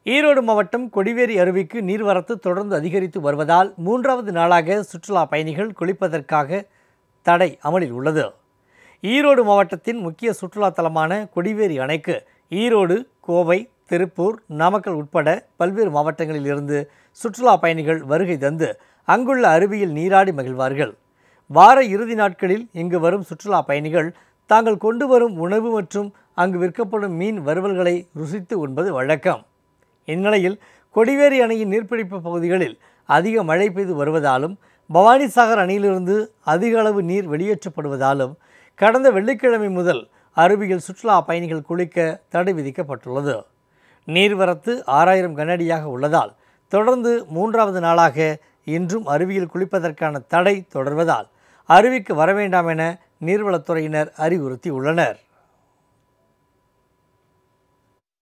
ஈரோடு மாவட்டம் கொடிவேரி அருவிக்கு நீர்வரத்து தொடர்ந்து அதிகரித்து வருவதால் மூன்றாவது நாளாக சுற்றுலா பயணிகள் குளிப்பதற்காக தடை அமலில் உள்ளது ஈரோடு மாவட்டத்தின் முக்கிய சுற்றுலா தலமான கொடிவேரி அணைக்கு ஈரோடு கோவை திருப்பூர் நாமக்கல் உட்பட பல்வேறு மாவட்டங்களில் இருந்து சுற்றுலா பயணிகள் வருகை தந்து அங்குள்ள அருவியில் நீராடி மகிழ்வார்கள் வார இறுதி நாட்களில் இங்கு வரும் சுற்றுலா பயணிகள் தாங்கள் கொண்டு வரும் உணவு மற்றும் அங்கு விற்கப்படும் மீன் வறுவல்களை ருசித்து உண்பது வழக்கம் இந்நிலையில் கொடிவேரி அணையின் நீர்பிடிப்பு பகுதிகளில் அதிக மழை பெய்து வருவதாலும் பவானிசாகர் அணையிலிருந்து அதிக அளவு நீர் வெளியேற்றப்படுவதாலும் கடந்த வெள்ளிக்கிழமை முதல் அருவியில் சுற்றுலா பயணிகள் குளிக்க தடை விதிக்கப்பட்டுள்ளது நீர்வரத்து ஆறாயிரம் கனஅடியாக உள்ளதால் தொடர்ந்து மூன்றாவது நாளாக இன்றும் அருவியில் குளிப்பதற்கான தடை தொடர்வதால் அருவிக்கு வரவேண்டாம் என நீர்வளத்துறையினர் அறிவுறுத்தியுள்ளனர்